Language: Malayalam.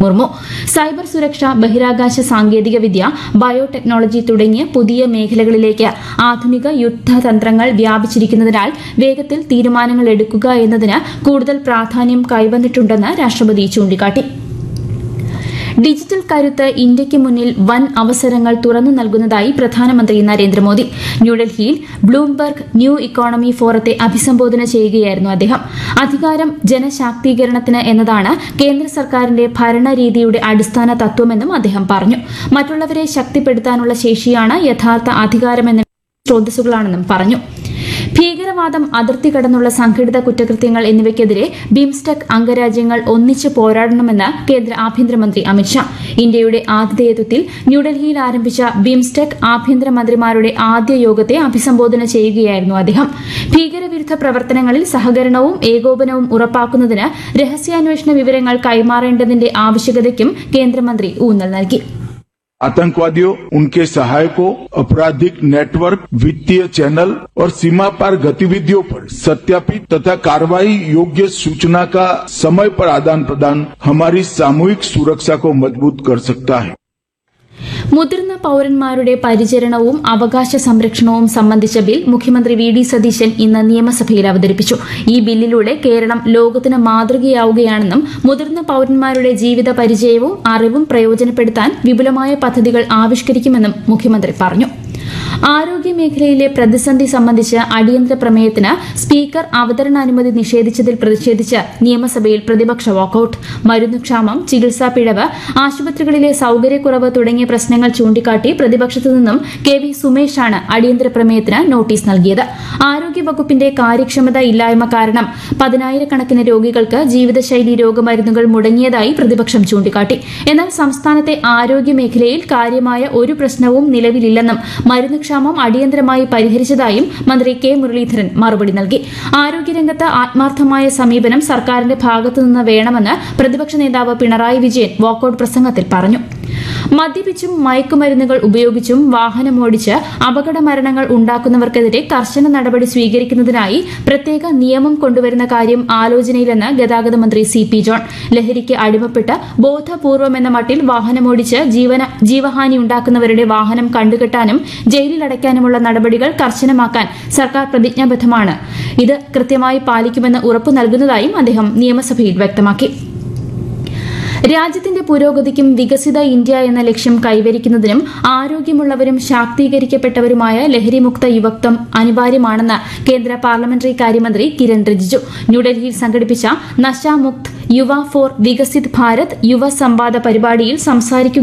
മുർമു സൈബർ സുരക്ഷ ബഹിരാകാശ സാങ്കേതികവിദ്യ ബയോടെക്നോളജി തുടങ്ങിയ പുതിയ മേഖലകളിലേക്ക് ആധുനിക യുദ്ധതന്ത്രങ്ങൾ വ്യാപിച്ചിരിക്കുന്നതിനാൽ വേഗത്തിൽ തീരുമാനങ്ങൾ എടുക്കുക എന്നതിന് കൂടുതൽ പ്രാധാന്യം കൈവന്നിട്ടുണ്ടെന്ന് രാഷ്ട്രപതി ചൂണ്ടിക്കാട്ടി ഡിജിറ്റൽ കരുത്ത് ഇന്ത്യയ്ക്ക് മുന്നിൽ വൻ അവസരങ്ങൾ തുറന്നു നൽകുന്നതായി പ്രധാനമന്ത്രി നരേന്ദ്രമോദി ന്യൂഡൽഹിയിൽ ബ്ലൂംബർഗ് ന്യൂ ഇക്കോണമി ഫോറത്തെ അഭിസംബോധന ചെയ്യുകയായിരുന്നു അദ്ദേഹം അധികാരം ജനശാക്തീകരണത്തിന് എന്നതാണ് കേന്ദ്ര സർക്കാരിന്റെ ഭരണരീതിയുടെ അടിസ്ഥാന തത്വമെന്നും അദ്ദേഹം പറഞ്ഞു മറ്റുള്ളവരെ ശക്തിപ്പെടുത്താനുള്ള ശേഷിയാണ് യഥാർത്ഥ അധികാരമെന്ന് സ്രോതസ്സുകളാണെന്നും പറഞ്ഞു ഭീകരവാദം അതിർത്തി കടന്നുള്ള സംഘടിത കുറ്റകൃത്യങ്ങൾ എന്നിവയ്ക്കെതിരെ ബിംസ്റ്റെക് അംഗരാജ്യങ്ങൾ ഒന്നിച്ച് പോരാടണമെന്ന് കേന്ദ്ര ആഭ്യന്തരമന്ത്രി അമിത്ഷാ ഇന്ത്യയുടെ ആതിഥേയത്വത്തിൽ ന്യൂഡൽഹിയിൽ ആരംഭിച്ച ബിംസ്റ്റെക് ആഭ്യന്തരമന്ത്രിമാരുടെ ആദ്യ യോഗത്തെ അഭിസംബോധന ചെയ്യുകയായിരുന്നു അദ്ദേഹം ഭീകരവിരുദ്ധ പ്രവർത്തനങ്ങളിൽ സഹകരണവും ഏകോപനവും ഉറപ്പാക്കുന്നതിന് രഹസ്യാന്വേഷണ വിവരങ്ങൾ കൈമാറേണ്ടതിന്റെ ആവശ്യകതയ്ക്കും കേന്ദ്രമന്ത്രി ഊന്നൽ നൽകി आतंकवादियों उनके सहायकों आपराधिक नेटवर्क वित्तीय चैनल और सीमा पार गतिविधियों पर सत्यापित तथा कार्रवाई योग्य सूचना का समय पर आदान प्रदान हमारी सामूहिक सुरक्षा को मजबूत कर सकता है മുതിർന്ന പൌരന്മാരുടെ പരിചരണവും അവകാശ സംരക്ഷണവും സംബന്ധിച്ച ബിൽ മുഖ്യമന്ത്രി വി ഡി സതീശൻ ഇന്ന് നിയമസഭയിൽ അവതരിപ്പിച്ചു ഈ ബില്ലിലൂടെ കേരളം ലോകത്തിന് മാതൃകയാവുകയാണെന്നും മുതിർന്ന പൌരന്മാരുടെ ജീവിത പരിചയവും അറിവും പ്രയോജനപ്പെടുത്താൻ വിപുലമായ പദ്ധതികൾ ആവിഷ്കരിക്കുമെന്നും മുഖ്യമന്ത്രി പറഞ്ഞു ആരോഗ്യമേഖലയിലെ പ്രതിസന്ധി സംബന്ധിച്ച് അടിയന്തര പ്രമേയത്തിന് സ്പീക്കർ അവതരണാനുമതി നിഷേധിച്ചതിൽ പ്രതിഷേധിച്ച് നിയമസഭയിൽ പ്രതിപക്ഷ വാക്കൌട്ട് മരുന്നുക്ഷാമം ചികിത്സാ പിഴവ് ആശുപത്രികളിലെ സൌകര്യക്കുറവ് തുടങ്ങിയ പ്രശ്നങ്ങൾ ചൂണ്ടിക്കാട്ടി പ്രതിപക്ഷത്തു നിന്നും കെ വി സുമേഷാണ് അടിയന്തര പ്രമേയത്തിന് നോട്ടീസ് നൽകിയത് ആരോഗ്യവകുപ്പിന്റെ കാര്യക്ഷമത ഇല്ലായ്മ കാരണം പതിനായിരക്കണക്കിന് രോഗികൾക്ക് ജീവിതശൈലി രോഗമരുന്നുകൾ മുടങ്ങിയതായി പ്രതിപക്ഷം ചൂണ്ടിക്കാട്ടി എന്നാൽ സംസ്ഥാനത്തെ ആരോഗ്യമേഖലയിൽ കാര്യമായ ഒരു പ്രശ്നവും നിലവിലില്ലെന്നും മരുന്നുക്ഷാമം അടിയന്തരമായി പരിഹരിച്ചതായും മന്ത്രി കെ മുരളീധരൻ മറുപടി നൽകി ആരോഗ്യരംഗത്ത് ആത്മാർത്ഥമായ സമീപനം സർക്കാരിന്റെ ഭാഗത്തുനിന്ന് വേണമെന്ന് പ്രതിപക്ഷ നേതാവ് പിണറായി വിജയൻ വാക്കൌട്ട് പ്രസംഗത്തിൽ പറഞ്ഞു മദ്യപിച്ചും മയക്കുമരുന്നുകൾ ഉപയോഗിച്ചും വാഹനമോടിച്ച് അപകട മരണങ്ങൾ ഉണ്ടാക്കുന്നവർക്കെതിരെ കർശന നടപടി സ്വീകരിക്കുന്നതിനായി പ്രത്യേക നിയമം കൊണ്ടുവരുന്ന കാര്യം ആലോചനയിലെന്ന് ഗതാഗത മന്ത്രി സി പി ജോൺ ലഹരിക്ക് അടിമപ്പെട്ട് ബോധപൂർവമെന്ന മട്ടിൽ വാഹനമോടിച്ച് ജീവന ജീവഹാനി ഉണ്ടാക്കുന്നവരുടെ വാഹനം കണ്ടുകെട്ടാനും ജയിലിലടയ്ക്കാനുമുള്ള നടപടികൾ കർശനമാക്കാൻ സർക്കാർ പ്രതിജ്ഞാബദ്ധമാണ് ഇത് കൃത്യമായി പാലിക്കുമെന്ന് ഉറപ്പു നൽകുന്നതായും അദ്ദേഹം നിയമസഭയിൽ വ്യക്തമാക്കി രാജ്യത്തിന്റെ പുരോഗതിക്കും വികസിത ഇന്ത്യ എന്ന ലക്ഷ്യം കൈവരിക്കുന്നതിനും ആരോഗ്യമുള്ളവരും ശാക്തീകരിക്കപ്പെട്ടവരുമായ ലഹരിമുക്ത യുവത്വം അനിവാര്യമാണെന്ന് കേന്ദ്ര പാർലമെന്ററി കാര്യമന്ത്രി കിരൺ റിജിജു ന്യൂഡൽഹിയിൽ സംഘടിപ്പിച്ച നശാമുക്ത് യുവ ഫോർ വികസിത് ഭാരത് യുവ സംവാദ പരിപാടിയിൽ സംസാരിക്കുക